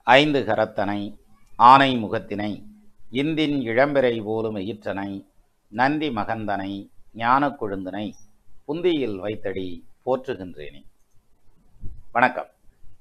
ஐந்து கரத்தனை ஆனை முகத்தினை இந்தின் இளம்பிறை போலும் எயிற்றனை நந்தி மகந்தனை ஞானக் கொழுந்தனை புந்தியில் வைத்தடி போற்றுகின்றேனே வணக்கம்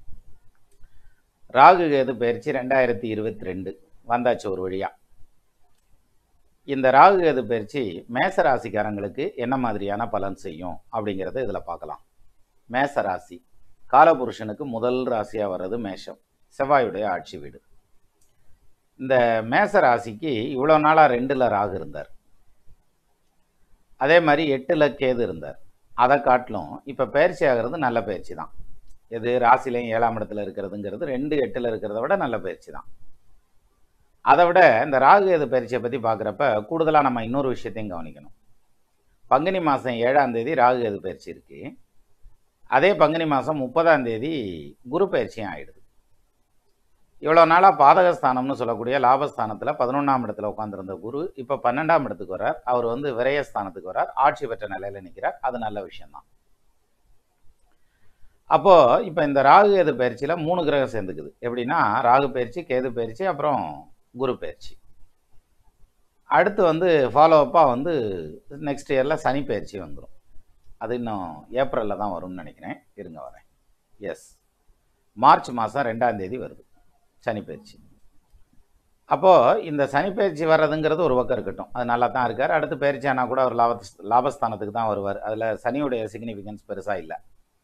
ராகு கேது பயிற்சி ரெண்டாயிரத்தி இருபத்தி ரெண்டு வந்தாச்சு ஒரு வழியா இந்த ராகு கேது பயிற்சி மேச ராசிக்காரங்களுக்கு என்ன மாதிரியான பலன் செய்யும் அப்படிங்கிறத இதில் பார்க்கலாம் மேச ராசி காலபுருஷனுக்கு முதல் ராசியாக வர்றது மேஷம் செவ்வாயுடைய ஆட்சி வீடு இந்த மேச ராசிக்கு இவ்வளோ நாளாக ரெண்டில் ராகு இருந்தார் அதே மாதிரி எட்டில் கேது இருந்தார் அதை காட்டிலும் இப்போ பயிற்சி ஆகிறது நல்ல பயிற்சி தான் எது ராசிலையும் ஏழாம் இடத்துல இருக்கிறதுங்கிறது ரெண்டு எட்டில் இருக்கிறத விட நல்ல பயிற்சி தான் அதை விட இந்த ராகு கேது பயிற்சியை பற்றி பார்க்குறப்ப கூடுதலாக நம்ம இன்னொரு விஷயத்தையும் கவனிக்கணும் பங்குனி மாதம் ஏழாம் தேதி ராகு கேது பயிற்சி இருக்குது அதே பங்குனி மாதம் முப்பதாம் தேதி குரு பயிற்சியும் ஆயிடுது இவ்வளோ நாளாக பாதகஸ்தானம்னு சொல்லக்கூடிய லாபஸ்தானத்தில் பதினொன்றாம் இடத்துல உட்காந்துருந்த குரு இப்போ பன்னெண்டாம் இடத்துக்கு வர்றார் அவர் வந்து விரயஸ்தானத்துக்கு வர்றார் ஆட்சி பெற்ற நிலையில் நிற்கிறார் அது நல்ல விஷயம்தான் அப்போது இப்போ இந்த ராகு கேது பயிற்சியில் மூணு கிரகம் சேர்ந்துக்குது எப்படின்னா ராகு பயிற்சி கேது பயிற்சி அப்புறம் குரு பயிற்சி அடுத்து வந்து ஃபாலோ அப்பாக வந்து நெக்ஸ்ட் இயரில் சனி பயிற்சி வந்துடும் அது இன்னும் ஏப்ரலில் தான் வரும்னு நினைக்கிறேன் இருங்க வரேன் எஸ் மார்ச் மாதம் ரெண்டாம் தேதி வருது சனி பயிற்சி அப்போது இந்த சனி பயிற்சி வர்றதுங்கிறது ஒரு பக்கம் இருக்கட்டும் அது நல்லா தான் இருக்கார் அடுத்து பயிற்சி ஆனால் கூட அவர் லாப லாபஸ்தானத்துக்கு தான் வருவார் அதில் சனியுடைய சிக்னிஃபிகன்ஸ் பெருசாக இல்லை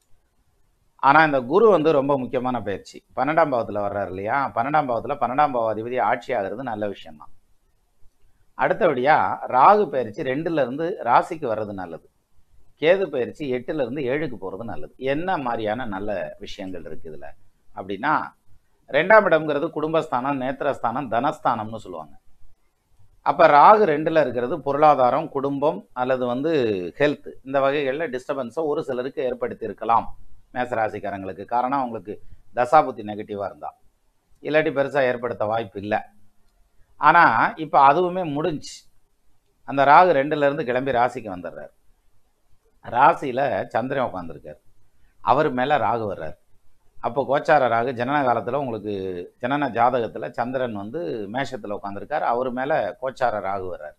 ஆனால் இந்த குரு வந்து ரொம்ப முக்கியமான பயிற்சி பன்னெண்டாம் பாவத்தில் வர்றாரு இல்லையா பன்னெண்டாம் பாவத்தில் பன்னெண்டாம் பாவ அதிபதி ஆட்சி ஆகிறது நல்ல விஷயம்தான் அடுத்தபடியாக ராகு பயிற்சி ரெண்டுலேருந்து ராசிக்கு வர்றது நல்லது கேது பயிற்சி எட்டுலேருந்து ஏழுக்கு போகிறது நல்லது என்ன மாதிரியான நல்ல விஷயங்கள் இருக்குது இதில் அப்படின்னா ரெண்டாம் இடம்ங்கிறது குடும்பஸ்தானம் நேத்திரஸ்தானம் தனஸ்தானம்னு சொல்லுவாங்க அப்போ ராகு ரெண்டில் இருக்கிறது பொருளாதாரம் குடும்பம் அல்லது வந்து ஹெல்த் இந்த வகைகளில் டிஸ்டர்பன்ஸை ஒரு சிலருக்கு ஏற்படுத்தி இருக்கலாம் மேசராசிக்காரங்களுக்கு காரணம் அவங்களுக்கு தசாபுத்தி நெகட்டிவாக இருந்தால் இல்லாட்டி பெருசாக ஏற்படுத்த வாய்ப்பு இல்லை ஆனால் இப்போ அதுவுமே முடிஞ்சு அந்த ராகு ரெண்டுலேருந்து கிளம்பி ராசிக்கு வந்துடுறார் ராசியில் சந்திரன் உட்காந்துருக்கார் அவர் மேலே ராகு வர்றார் அப்போ கோச்சார ராகு ஜனன காலத்தில் உங்களுக்கு ஜனன ஜாதகத்தில் சந்திரன் வந்து மேஷத்தில் உட்காந்துருக்கார் அவர் மேலே கோச்சார ராகு வர்றார்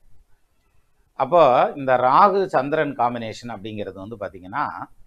அப்போது இந்த ராகு சந்திரன் காம்பினேஷன் அப்படிங்கிறது வந்து பார்த்திங்கன்னா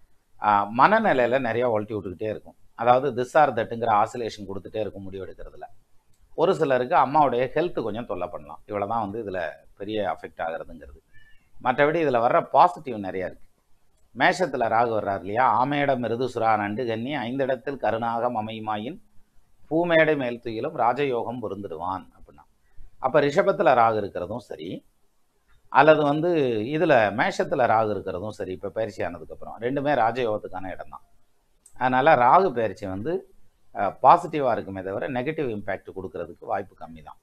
மனநிலையில் நிறையா ஒழட்டி விட்டுக்கிட்டே இருக்கும் அதாவது திஸ் ஆர் தட்டுங்கிற ஆசிலேஷன் கொடுத்துட்டே இருக்கும் முடிவு எடுக்கிறதுல ஒரு சிலருக்கு அம்மாவுடைய ஹெல்த் கொஞ்சம் தொல்லை பண்ணலாம் இவ்வளோ தான் வந்து இதில் பெரிய அஃபெக்ட் ஆகிறதுங்கிறது மற்றபடி இதில் வர்ற பாசிட்டிவ் நிறையா இருக்குது மேஷத்தில் ராகு வர்றார் இல்லையா ஆமேடம் மிருதுசுரா நண்டு கன்னி ஐந்திடத்தில் கருணாகம் அமையுமாயின் பூமேடை மேல் துயிலும் ராஜயோகம் பொருந்துடுவான் அப்படின்னா அப்போ ரிஷபத்தில் ராகு இருக்கிறதும் சரி அல்லது வந்து இதில் மேஷத்தில் ராகு இருக்கிறதும் சரி இப்போ பயிற்சி ஆனதுக்கப்புறம் ரெண்டுமே ராஜயோகத்துக்கான இடம் தான் அதனால் ராகு பயிற்சி வந்து பாசிட்டிவாக இருக்குமே தவிர நெகட்டிவ் இம்பேக்ட் கொடுக்கறதுக்கு வாய்ப்பு கம்மி தான்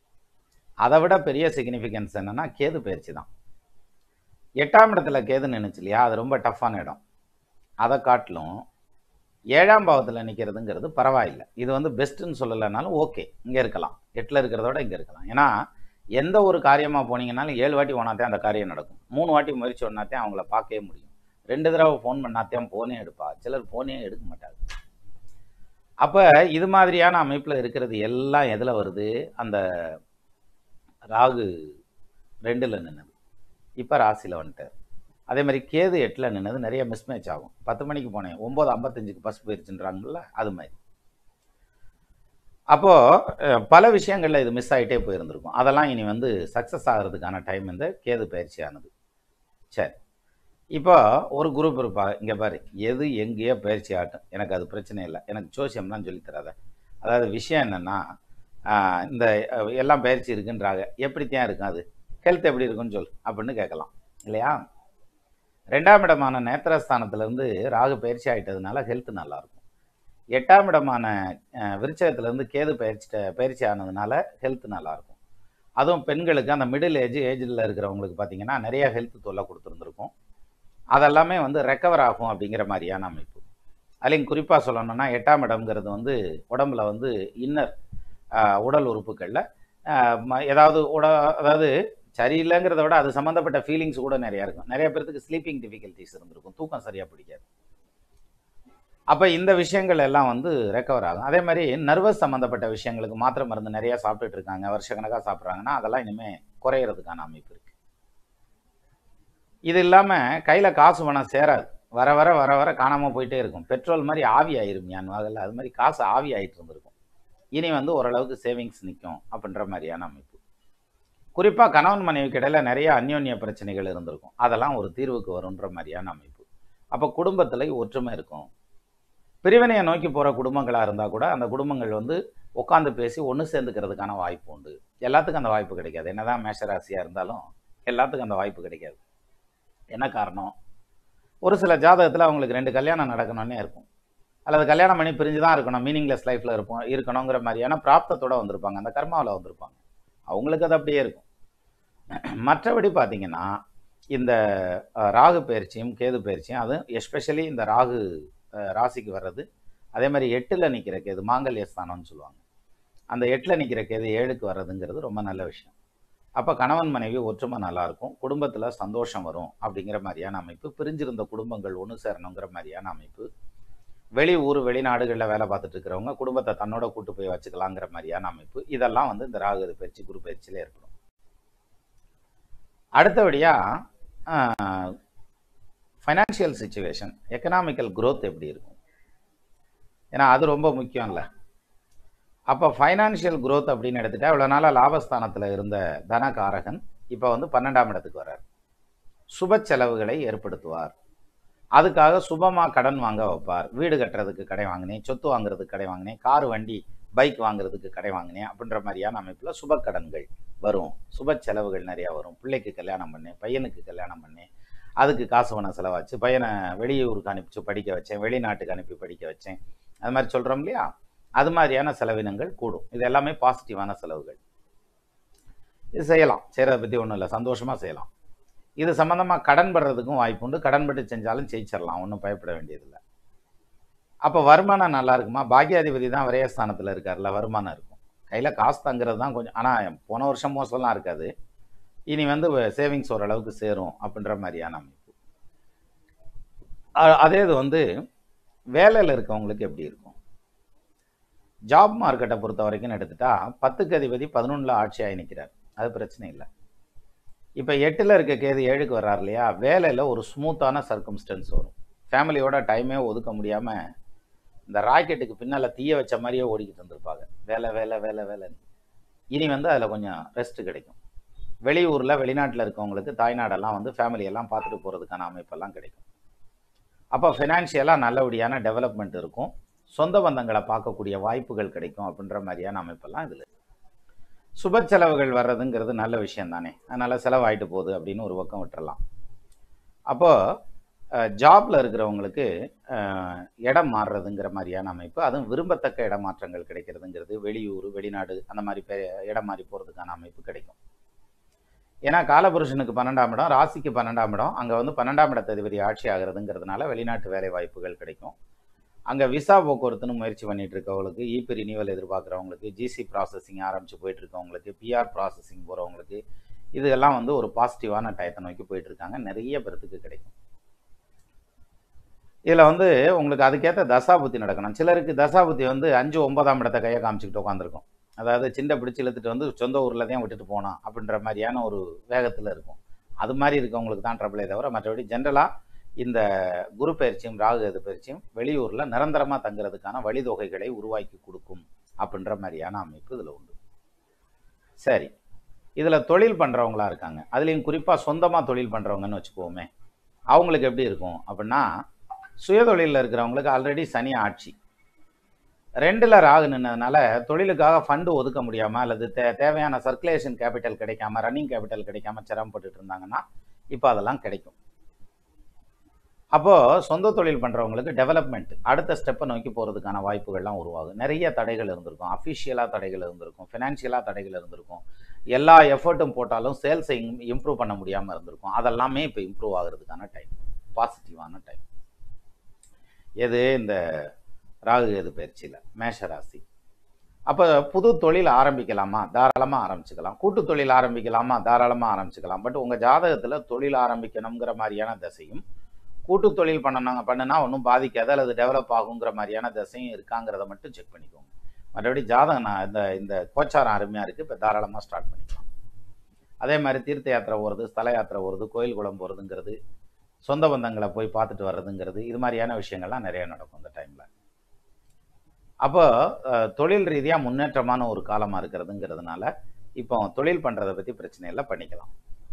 அதை விட பெரிய சிக்னிஃபிகன்ஸ் என்னென்னா கேது பயிற்சி தான் எட்டாம் இடத்துல கேது நின்றுச்சு இல்லையா அது ரொம்ப டஃப்பான இடம் அதை காட்டிலும் ஏழாம் பாவத்தில் நிற்கிறதுங்கிறது பரவாயில்லை இது வந்து பெஸ்ட்டுன்னு சொல்லலைனாலும் ஓகே இங்கே இருக்கலாம் எட்டில் இருக்கிறத விட இங்கே இருக்கலாம் ஏன்னா எந்த ஒரு காரியமாக போனீங்கனாலும் ஏழு வாட்டி போனாத்தே அந்த காரியம் நடக்கும் மூணு வாட்டி முயற்சி பண்ணாத்தே அவங்கள பார்க்கவே முடியும் ரெண்டு தடவை ஃபோன் பண்ணாத்தையும் ஃபோனே எடுப்பா சிலர் ஃபோனே எடுக்க மாட்டாங்க அப்போ இது மாதிரியான அமைப்பில் இருக்கிறது எல்லாம் எதில் வருது அந்த ராகு ரெண்டில் நின்னது இப்போ ராசியில் வந்துட்டார் அதே மாதிரி கேது எட்டில் நின்னது நிறைய மிஸ்மேட்ச் ஆகும் பத்து மணிக்கு போனேன் ஒம்பது ஐம்பத்தஞ்சுக்கு பஸ் போயிருச்சுன்றாங்கல்ல அது மாதிரி அப்போது பல விஷயங்களில் இது மிஸ் ஆகிட்டே போயிருந்திருக்கும் அதெல்லாம் இனி வந்து சக்ஸஸ் ஆகிறதுக்கான டைம் இந்த கேது பயிற்சி ஆனது சரி இப்போ ஒரு குரூப் இருப்பா இங்கே பாரு எது எங்கேயோ பயிற்சி ஆகட்டும் எனக்கு அது பிரச்சனை இல்லை எனக்கு ஜோசியம்லாம் சொல்லித்தராத அதாவது விஷயம் என்னென்னா இந்த எல்லாம் பயிற்சி இருக்குன்றாங்க எப்படித்தான் இருக்கும் அது ஹெல்த் எப்படி இருக்குன்னு சொல் அப்படின்னு கேட்கலாம் இல்லையா ரெண்டாம் இடமான நேத்திரஸ்தானத்துலேருந்து ராகு பயிற்சி ஆகிட்டதுனால ஹெல்த் நல்லாயிருக்கும் எட்டாம் இடமான விருச்சகத்துலேருந்து கேது பயிற்சி பயிற்சி ஆனதுனால ஹெல்த் நல்லாயிருக்கும் அதுவும் பெண்களுக்கு அந்த மிடில் ஏஜ் ஏஜில் இருக்கிறவங்களுக்கு பார்த்திங்கன்னா நிறைய ஹெல்த் தொல்லை கொடுத்துருந்துருக்கும் அதெல்லாமே வந்து ரெக்கவர் ஆகும் அப்படிங்கிற மாதிரியான அமைப்பு அதுலேயும் குறிப்பாக சொல்லணும்னா எட்டாம் இடம்ங்கிறது வந்து உடம்புல வந்து இன்னர் உடல் உறுப்புகளில் ஏதாவது உட அதாவது சரியில்லைங்கிறத விட அது சம்மந்தப்பட்ட ஃபீலிங்ஸ் கூட நிறையா இருக்கும் நிறைய பேர்த்துக்கு ஸ்லீப்பிங் டிஃபிகல்ட்டிஸ் இருந்திருக்கும் தூக்கம் சரியாக பிடிக்காது அப்போ இந்த விஷயங்கள் எல்லாம் வந்து ரெக்கவர் ஆகும் அதே மாதிரி நர்வஸ் சம்மந்தப்பட்ட விஷயங்களுக்கு மாத்திரை மருந்து நிறைய சாப்பிட்டுட்டு இருக்காங்க வருஷக்கணக்காக சாப்பிட்றாங்கன்னா அதெல்லாம் இனிமேல் குறையிறதுக்கான அமைப்பு இருக்கு இது இல்லாமல் கையில் காசு பணம் சேராது வர வர வர வர காணாமல் போயிட்டே இருக்கும் பெட்ரோல் மாதிரி ஆவி ஆயிரும் ஞான் வாகல அது மாதிரி காசு ஆவி ஆயிட்டு இருந்திருக்கும் இனி வந்து ஓரளவுக்கு சேவிங்ஸ் நிற்கும் அப்படின்ற மாதிரியான அமைப்பு குறிப்பாக கணவன் மனைவிக்கு இடையில நிறைய அந்யோன்ய பிரச்சனைகள் இருந்திருக்கும் அதெல்லாம் ஒரு தீர்வுக்கு வரும்ன்ற மாதிரியான அமைப்பு அப்போ குடும்பத்தில் ஒற்றுமை இருக்கும் பிரிவினையை நோக்கி போகிற குடும்பங்களாக இருந்தால் கூட அந்த குடும்பங்கள் வந்து உட்காந்து பேசி ஒன்று சேர்ந்துக்கிறதுக்கான வாய்ப்பு உண்டு எல்லாத்துக்கும் அந்த வாய்ப்பு கிடைக்காது என்னதான் மேஷராசியாக இருந்தாலும் எல்லாத்துக்கும் அந்த வாய்ப்பு கிடைக்காது என்ன காரணம் ஒரு சில ஜாதகத்தில் அவங்களுக்கு ரெண்டு கல்யாணம் நடக்கணும்னே இருக்கும் அல்லது கல்யாணம் பண்ணி பிரிஞ்சு தான் இருக்கணும் மீனிங்லெஸ் லைஃப்பில் இருப்போம் இருக்கணுங்கிற மாதிரியான பிராப்தத்தோடு வந்திருப்பாங்க அந்த கர்மாவில் வந்திருப்பாங்க அவங்களுக்கு அது அப்படியே இருக்கும் மற்றபடி பார்த்தீங்கன்னா இந்த அஹ், ராகு பயிற்சியும் கேது பயிற்சியும் அது எஸ்பெஷலி இந்த ராகு அஹ், ராசிக்கு வர்றது அதே மாதிரி எட்டில் நிற்கிற கேது மாங்கல்ய ஸ்தானம்னு சொல்லுவாங்க அந்த எட்டில் நிற்கிற கேது ஏழுக்கு வர்றதுங்கிறது ரொம்ப நல்ல விஷயம் அப்போ கணவன் மனைவி ஒற்றுமை நல்லாயிருக்கும் குடும்பத்தில் சந்தோஷம் வரும் அப்படிங்கிற மாதிரியான அமைப்பு பிரிஞ்சிருந்த குடும்பங்கள் ஒன்று சேரணுங்கிற மாதிரியான அமைப்பு வெளி ஊர் வெளிநாடுகளில் வேலை பார்த்துட்டு இருக்கிறவங்க குடும்பத்தை தன்னோட கூட்டு போய் வச்சுக்கலாங்கிற மாதிரியான அமைப்பு இதெல்லாம் வந்து இந்த ராகு பயிற்சி குரு பயிற்சியில் ஏற்படும் அடுத்தபடியாக ஃபைனான்ஷியல் சுச்சுவேஷன் எக்கனாமிக்கல் growth எப்படி இருக்கும் ஏன்னா அது ரொம்ப முக்கியம் இல்லை அப்போ ஃபைனான்ஷியல் growth அப்படின்னு எடுத்துட்டா இவ்வளோ நாளாக லாபஸ்தானத்தில் இருந்த தனகாரகன் இப்போ வந்து பன்னெண்டாம் இடத்துக்கு வர்றார் சுப செலவுகளை ஏற்படுத்துவார் அதுக்காக சுபமாக கடன் வாங்க வைப்பார் வீடு கட்டுறதுக்கு கடை வாங்கினேன் சொத்து வாங்குறதுக்கு கடை வாங்கினேன் கார் வண்டி பைக் வாங்குறதுக்கு கடை வாங்கினேன் அப்படின்ற மாதிரியான அமைப்பில் சுப கடன்கள் வரும் சுப செலவுகள் நிறையா வரும் பிள்ளைக்கு கல்யாணம் பண்ணேன் பையனுக்கு கல்யாணம் பண்ணேன் அதுக்கு காசு பணம் செலவாச்சு பையனை வெளியூருக்கு அனுப்பிச்சு படிக்க வச்சேன் வெளிநாட்டுக்கு அனுப்பி படிக்க வச்சேன் அது மாதிரி சொல்கிறோம் இல்லையா அது மாதிரியான செலவினங்கள் கூடும் இது எல்லாமே பாசிட்டிவான செலவுகள் இது செய்யலாம் செய்கிறத பற்றி ஒன்றும் இல்லை சந்தோஷமாக செய்யலாம் இது சம்மந்தமாக கடன் படுறதுக்கும் வாய்ப்பு உண்டு கடன் பட்டு செஞ்சாலும் ஜெயிச்சிடலாம் ஒன்றும் பயப்பட வேண்டியதில்லை அப்போ வருமானம் நல்லா இருக்குமா பாக்கியாதிபதி தான் விரயஸ்தானத்தில் இருக்கார்ல வருமானம் இருக்கும் கையில் காசு தங்குறது தான் கொஞ்சம் ஆனால் போன வருஷம் மோசம்லாம் இருக்காது இனி வந்து சேவிங்ஸ் ஓரளவுக்கு சேரும் அப்படின்ற மாதிரியான அமைப்பு அ- அதே இது வந்து வேலையில் இருக்கவங்களுக்கு எப்படி இருக்கும் ஜாப் மார்க்கெட்டை பொறுத்த வரைக்கும் எடுத்துட்டா பத்துக்கு அதிபதி பதினொன்றில் ஆட்சியாகி நிற்கிறார் அது பிரச்சனை இல்லை இப்போ எட்டில் இருக்க கேது ஏழுக்கு வர்றார் இல்லையா வேலையில் ஒரு ஸ்மூத்தான சர்க்கம்ஸ்டன்ஸ் வரும் ஃபேமிலியோட டைமே ஒதுக்க முடியாமல் இந்த ராக்கெட்டுக்கு பின்னால் தீய வச்ச மாதிரியே ஓடிக்கிட்டு இருந்திருப்பாங்க வேலை வேலை வேலை வேலைன்னு இனி வந்து அதில் கொஞ்சம் ரெஸ்ட் கிடைக்கும் வெளியூரில் வெளிநாட்டில் இருக்கவங்களுக்கு தாய்நாடெல்லாம் வந்து ஃபேமிலியெல்லாம் பார்த்துட்டு போகிறதுக்கான அமைப்பெல்லாம் கிடைக்கும் அப்போ ஃபினான்ஷியலாக நல்லபடியான டெவலப்மெண்ட் இருக்கும் சொந்த பந்தங்களை பார்க்கக்கூடிய வாய்ப்புகள் கிடைக்கும் அப்படின்ற மாதிரியான அமைப்பெல்லாம் இதில் சுப செலவுகள் வர்றதுங்கிறது நல்ல விஷயம் தானே அதனால் செலவாயிட்டு போகுது அப்படின்னு ஒரு பக்கம் விட்டுறலாம் அப்போது ஜாப்ல இருக்கிறவங்களுக்கு அஹ், இடம் மாறுறதுங்கிற மாதிரியான அமைப்பு அதுவும் விரும்பத்தக்க இடமாற்றங்கள் கிடைக்கிறதுங்கிறது வெளியூர் வெளிநாடு அந்த மாதிரி பெ இடம் மாறி போகிறதுக்கான அமைப்பு கிடைக்கும் ஏன்னா காலபுருஷனுக்கு பன்னெண்டாம் இடம் ராசிக்கு பன்னெண்டாம் இடம் அங்கே வந்து பன்னெண்டாம் இடத்ததிபதி ஆட்சி ஆகிறதுங்கிறதுனால வெளிநாட்டு வேலை வாய்ப்புகள் கிடைக்கும் அங்கே விசா போக்குவரத்துன்னு முயற்சி பண்ணிட்டு இருக்கவங்களுக்கு இபி ரினிவல் எதிர்பார்க்குறவங்களுக்கு ஜிசி ப்ராசஸிங் ஆரம்பித்து போயிட்டு இருக்கவங்களுக்கு பிஆர் ப்ராசஸிங் போகிறவங்களுக்கு இதெல்லாம் வந்து ஒரு பாசிட்டிவான டயத்தை நோக்கி போயிட்டு இருக்காங்க நிறைய பேர்த்துக்கு கிடைக்கும் இதில் வந்து உங்களுக்கு அதுக்கேற்ற தசாபுத்தி நடக்கணும் சிலருக்கு தசாபுத்தி வந்து அஞ்சு ஒன்பதாம் இடத்த கையை காமிச்சிக்கிட்டு உட்காந்துருக்கும் அதாவது சின்ன பிடிச்சி இழுத்துட்டு வந்து சொந்த ஊரில் தான் விட்டுட்டு போனான் அப்படின்ற மாதிரியான ஒரு வேகத்தில் இருக்கும் அது மாதிரி இருக்கவங்களுக்கு தான் ட்ரபிளே தவிர மற்றபடி ஜென்ரலாக இந்த குரு பயிற்சியும் ராகு எது பயிற்சியும் வெளியூரில் நிரந்தரமாக தங்குறதுக்கான வழிதொகைகளை உருவாக்கி கொடுக்கும் அப்படின்ற மாதிரியான அமைப்பு இதில் உண்டு சரி இதில் தொழில் பண்ணுறவங்களா இருக்காங்க அதுலேயும் குறிப்பாக சொந்தமாக தொழில் பண்ணுறவங்கன்னு வச்சுக்குவோமே அவங்களுக்கு எப்படி இருக்கும் அப்படின்னா சுயதொழிலில் இருக்கிறவங்களுக்கு ஆல்ரெடி சனி ஆட்சி ரெண்டில் ராகு நின்னதுனால தொழிலுக்காக ஃபண்டு ஒதுக்க முடியாமல் அல்லது தே தேவையான சர்க்குலேஷன் கேபிட்டல் கிடைக்காம ரன்னிங் கேபிட்டல் கிடைக்காம சிரமப்பட்டுட்டு இருந்தாங்கன்னா இப்போ அதெல்லாம் கிடைக்கும் அப்போது சொந்த தொழில் பண்ணுறவங்களுக்கு டெவலப்மெண்ட் அடுத்த ஸ்டெப்பை நோக்கி போகிறதுக்கான வாய்ப்புகள்லாம் உருவாகும் நிறைய தடைகள் இருந்திருக்கும் அஃபிஷியலாக தடைகள் இருந்திருக்கும் ஃபினான்ஷியலாக தடைகள் இருந்திருக்கும் எல்லா எஃபர்ட்டும் போட்டாலும் சேல்ஸை இம்ப்ரூவ் பண்ண முடியாமல் இருந்திருக்கும் அதெல்லாமே இப்போ இம்ப்ரூவ் ஆகிறதுக்கான டைம் பாசிட்டிவான டைம் எது இந்த ராகு கேது பயிற்சியில் மேஷராசி அப்போ புது தொழில் ஆரம்பிக்கலாமா தாராளமாக ஆரம்பிச்சுக்கலாம் கூட்டு தொழில் ஆரம்பிக்கலாமா தாராளமாக ஆரம்பிச்சுக்கலாம் பட் உங்கள் ஜாதகத்தில் தொழில் ஆரம்பிக்கணுங்கிற மாதிரியான திசையும் கூட்டு தொழில் பண்ணனாங்க பண்ணுனா ஒன்றும் பாதிக்காது அல்லது டெவலப் ஆகுங்கிற மாதிரியான திசையும் இருக்காங்கிறத மட்டும் செக் பண்ணிக்கோங்க மற்றபடி ஜாதகம் நான் இந்த இந்த கோச்சாரம் அருமையாக இருக்குது இப்போ தாராளமாக ஸ்டார்ட் பண்ணிக்கலாம் அதே மாதிரி தீர்த்த யாத்திரை போகிறது ஸ்தல யாத்திரை போகிறது கோயில் குளம் போகிறதுங்கிறது சொந்த பந்தங்களை போய் பார்த்துட்டு வர்றதுங்கிறது இது மாதிரியான விஷயங்கள்லாம் நிறைய நடக்கும் இந்த டைமில் அப்போ அஹ், தொழில் ரீதியாக முன்னேற்றமான ஒரு காலமாக இருக்கிறதுங்கிறதுனால இப்போ தொழில் பண்ணுறதை பற்றி பிரச்சனை இல்லை பண்ணிக்கலாம்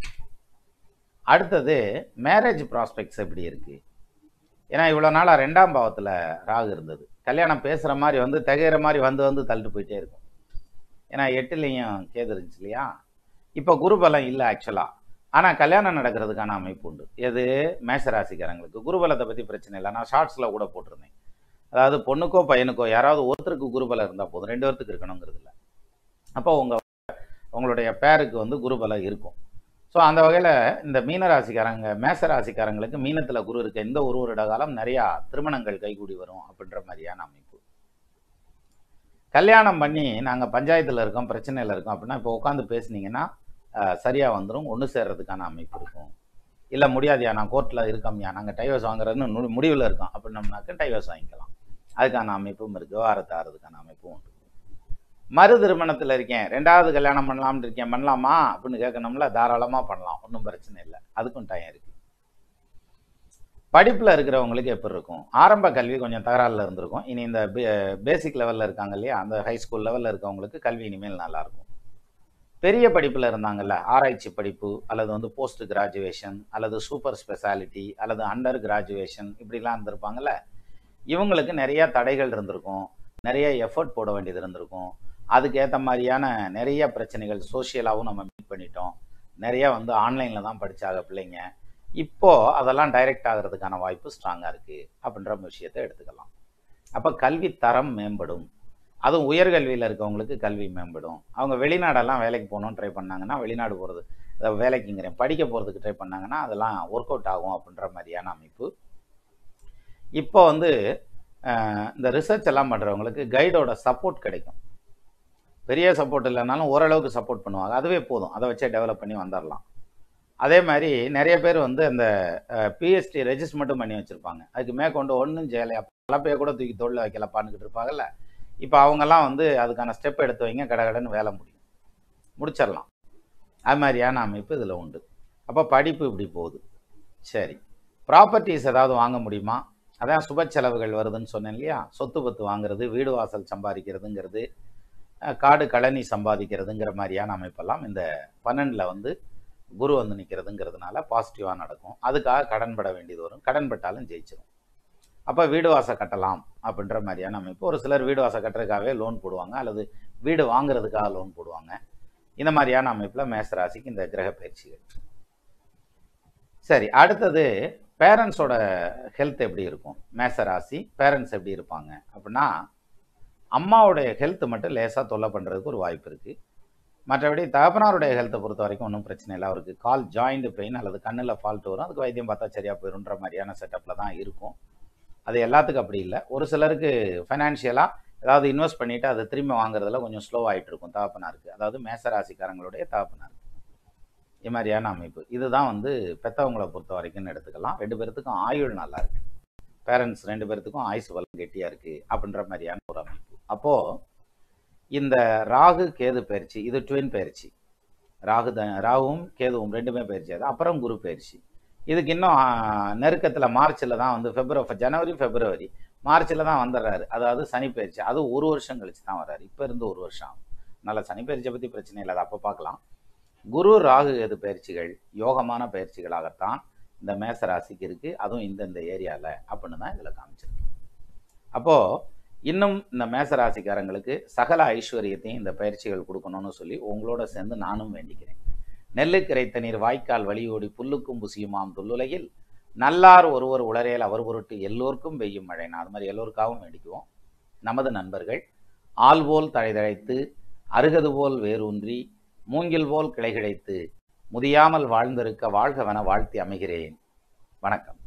அடுத்தது மேரேஜ் ப்ராஸ்பெக்ட்ஸ் எப்படி இருக்குது ஏன்னா இவ்வளோ நாளாக ரெண்டாம் பாவத்தில் ராகு இருந்தது கல்யாணம் பேசுகிற மாதிரி வந்து திகைகிற மாதிரி வந்து வந்து தள்ளிட்டு போயிட்டே இருக்கும் ஏன்னா எட்டுலேயும் கேது இருந்துச்சு இல்லையா இப்போ குருபலம் இல்லை ஆக்சுவலாக ஆனால் கல்யாணம் நடக்கிறதுக்கான அமைப்பு உண்டு எது மேஷராசிக்காரங்களுக்கு குருபலத்தை பற்றி பிரச்சனை இல்லை நான் ஷார்ட்ஸில் கூட போட்டிருந்தேன் அதாவது பொண்ணுக்கோ பையனுக்கோ யாராவது ஒருத்தருக்கு குருபலம் இருந்தால் போதும் ரெண்டு பேர்த்துக்கு இருக்கணுங்கிறது இல்லை அப்போ உங்கள் உங்களுடைய பேருக்கு வந்து குருபலம் இருக்கும் ஸோ அந்த வகையில் இந்த மீனராசிக்காரங்க மேசராசிக்காரங்களுக்கு மீனத்தில் குரு இருக்க இந்த ஒரு வருட காலம் நிறையா திருமணங்கள் கைகூடி வரும் அப்படின்ற மாதிரியான அமைப்பு கல்யாணம் பண்ணி நாங்கள் பஞ்சாயத்தில் இருக்கோம் பிரச்சனையில் இருக்கோம் அப்படின்னா இப்போ உட்காந்து பேசுனீங்கன்னா சரியாக வந்துடும் ஒன்று சேர்றதுக்கான அமைப்பு இருக்கும் இல்லை முடியாதுயா நான் கோர்ட்டில் இருக்கோம்யா நாங்கள் டைவர்ஸ் வாங்குறதுன்னு முடிவில் இருக்கோம் அப்படின்னம்னாக்க டைவர்ஸ் வாங்கிக்கலாம் அதுக்கான அமைப்பும் இருக்குது விவகாரத்தை ஆறதுக்கான அமைப்பும் உண்டு மறு திருமணத்தில் இருக்கேன் ரெண்டாவது கல்யாணம் பண்ணலாம்னு இருக்கேன் பண்ணலாமா அப்படின்னு கேட்கணும்ல தாராளமாக பண்ணலாம் ஒன்றும் பிரச்சனை இல்லை அதுக்கும் டைம் இருக்குது படிப்பில் இருக்கிறவங்களுக்கு எப்படி இருக்கும் ஆரம்ப கல்வி கொஞ்சம் தகராறில் இருந்திருக்கும் இனி இந்த பேசிக் லெவலில் இருக்காங்க இல்லையா அந்த ஹை ஸ்கூல் லெவலில் இருக்கவங்களுக்கு கல்வி இனிமேல் நல்லாயிருக்கும் பெரிய படிப்பில் இருந்தாங்கல்ல ஆராய்ச்சி படிப்பு அல்லது வந்து போஸ்ட் கிராஜுவேஷன் அல்லது சூப்பர் ஸ்பெஷாலிட்டி அல்லது அண்டர் கிராஜுவேஷன் இப்படிலாம் இருந்திருப்பாங்கல்ல இவங்களுக்கு நிறைய தடைகள் இருந்திருக்கும் நிறைய எஃபர்ட் போட வேண்டியது இருந்திருக்கும் அதுக்கேற்ற மாதிரியான நிறைய பிரச்சனைகள் சோஷியலாகவும் நம்ம மீட் பண்ணிட்டோம் நிறைய வந்து ஆன்லைனில் தான் படித்தாங்க பிள்ளைங்க இப்போது அதெல்லாம் டைரக்ட் ஆகிறதுக்கான வாய்ப்பு ஸ்ட்ராங்காக இருக்குது அப்படின்ற விஷயத்தை எடுத்துக்கலாம் அப்போ கல்வி தரம் மேம்படும் அதுவும் உயர்கல்வியில் இருக்கவங்களுக்கு கல்வி மேம்படும் அவங்க வெளிநாடெல்லாம் வேலைக்கு போகணும்னு ட்ரை பண்ணாங்கன்னா வெளிநாடு போகிறது அதாவது வேலைக்குங்கிறேன் படிக்க போகிறதுக்கு ட்ரை பண்ணாங்கன்னா அதெல்லாம் ஒர்க் அவுட் ஆகும் அப்படின்ற மாதிரியான அமைப்பு இப்போ வந்து இந்த ரிசர்ச் எல்லாம் பண்ணுறவங்களுக்கு கைடோட சப்போர்ட் கிடைக்கும் பெரிய சப்போர்ட் இல்லைனாலும் ஓரளவுக்கு சப்போர்ட் பண்ணுவாங்க அதுவே போதும் அதை வச்சே டெவலப் பண்ணி வந்துடலாம் அதே மாதிரி நிறைய பேர் வந்து அந்த பிஎஸ்டி ரெஜிஸ்டர் மட்டும் பண்ணி வச்சுருப்பாங்க அதுக்கு மேற்கொண்டு ஒன்றும் செய்யலையா பல பேர் கூட தூக்கி தொழில் வைக்கலப்பான்னுக்கிட்டு இருப்பாங்கல்ல இப்போ அவங்கெல்லாம் வந்து அதுக்கான ஸ்டெப் எடுத்து வைங்க கடகடன்னு வேலை முடியும் முடிச்சிடலாம் அது மாதிரியான அமைப்பு இதில் உண்டு அப்போ படிப்பு இப்படி போகுது சரி ப்ராப்பர்ட்டிஸ் ஏதாவது வாங்க முடியுமா அதான் சுப செலவுகள் வருதுன்னு சொன்னேன் இல்லையா சொத்து பத்து வாங்குறது வீடு வாசல் சம்பாதிக்கிறதுங்கிறது காடு கழனி சம்பாதிக்கிறதுங்கிற மாதிரியான அமைப்பெல்லாம் இந்த பன்னெண்டில் வந்து குரு வந்து நிற்கிறதுங்கிறதுனால பாசிட்டிவாக நடக்கும் அதுக்காக கடன் பட வேண்டியது வரும் கடன் பட்டாலும் ஜெயிச்சிடும் அப்போ வீடு வாசல் கட்டலாம் அப்படின்ற மாதிரியான அமைப்பு ஒரு சிலர் வீடு வாசல் கட்டுறதுக்காகவே லோன் போடுவாங்க அல்லது வீடு வாங்குறதுக்காக லோன் போடுவாங்க இந்த மாதிரியான அமைப்பில் மேசராசிக்கு இந்த கிரக பயிற்சிகள் சரி அடுத்தது பேரண்ட்ஸோட ஹெல்த் எப்படி இருக்கும் மேசராசி பேரண்ட்ஸ் எப்படி இருப்பாங்க அப்படின்னா அம்மாவுடைய ஹெல்த் மட்டும் லேசாக தொல்லை பண்ணுறதுக்கு ஒரு வாய்ப்பு இருக்குது மற்றபடி தகப்பனாருடைய ஹெல்த்தை பொறுத்த வரைக்கும் ஒன்றும் பிரச்சனை இல்லை அவருக்கு கால் ஜாயிண்ட் பெயின் அல்லது கண்ணில் ஃபால்ட் வரும் அதுக்கு வைத்தியம் பார்த்தா சரியாக போயிடும்ன்ற மாதிரியான செட்டப்பில் தான் இருக்கும் அது எல்லாத்துக்கும் அப்படி இல்லை ஒரு சிலருக்கு ஃபைனான்ஷியலாக ஏதாவது இன்வெஸ்ட் பண்ணிவிட்டு அதை திரும்பி வாங்குறதுல கொஞ்சம் ஸ்லோ ஆகிட்டு இருக்கும் தகப்பனாருக்கு அதாவது மேசராசிக்காரங்களுடைய தகப்பனாருக்கு இது மாதிரியான அமைப்பு இதுதான் வந்து பெற்றவங்களை பொறுத்த வரைக்கும்னு எடுத்துக்கலாம் ரெண்டு பேர்த்துக்கும் ஆயுள் நல்லா இருக்கு பேரண்ட்ஸ் ரெண்டு பேர்த்துக்கும் ஆயுசு வளம் கெட்டியாக இருக்குது அப்படின்ற மாதிரியான ஒரு அமைப்பு அப்போது இந்த ராகு கேது பயிற்சி இது ட்வின் பயிற்சி ராகு த ராகுவும் கேதுவும் ரெண்டுமே பயிற்சி அது அப்புறம் குரு பயிற்சி இதுக்கு இன்னும் நெருக்கத்தில் மார்ச்சில் தான் வந்து ஃபெப்ரவரி ஜனவரி ஃபெப்ரவரி மார்ச்சில் தான் வந்துடுறாரு அதாவது சனி பயிற்சி அது ஒரு வருஷம் கழிச்சு தான் வர்றாரு இப்போ இருந்து ஒரு வருஷம் ஆகும் அதனால் சனி பயிற்சியை பற்றி பிரச்சனை இல்லை அதை அப்போ பார்க்கலாம் குரு ராகு கேது பயிற்சிகள் யோகமான பயிற்சிகளாகத்தான் இந்த மேச ராசிக்கு இருக்குது அதுவும் இந்தந்த ஏரியாவில் அப்படின்னு தான் இதில் காமிச்சிருக்கு அப்போது இன்னும் இந்த மேச ராசிக்காரங்களுக்கு சகல ஐஸ்வர்யத்தையும் இந்த பயிற்சிகள் கொடுக்கணும்னு சொல்லி உங்களோட சேர்ந்து நானும் வேண்டிக்கிறேன் நெல்லுக்கு இறைத்த நீர் வாய்க்கால் வழியோடி புல்லுக்கும் புசியுமாம் துல்லுலகில் நல்லார் ஒருவர் உளரேல் அவர் பொருட்டு எல்லோருக்கும் பெய்யும் மழை நான் அது மாதிரி எல்லோருக்காகவும் வேண்டிக்குவோம் நமது நண்பர்கள் ஆள் போல் தழைதழைத்து அருகது போல் வேரூன்றி மூங்கில் போல் கிளை கிடைத்து முதியாமல் வாழ்ந்திருக்க வாழ்கவென வாழ்த்தி அமைகிறேன் வணக்கம்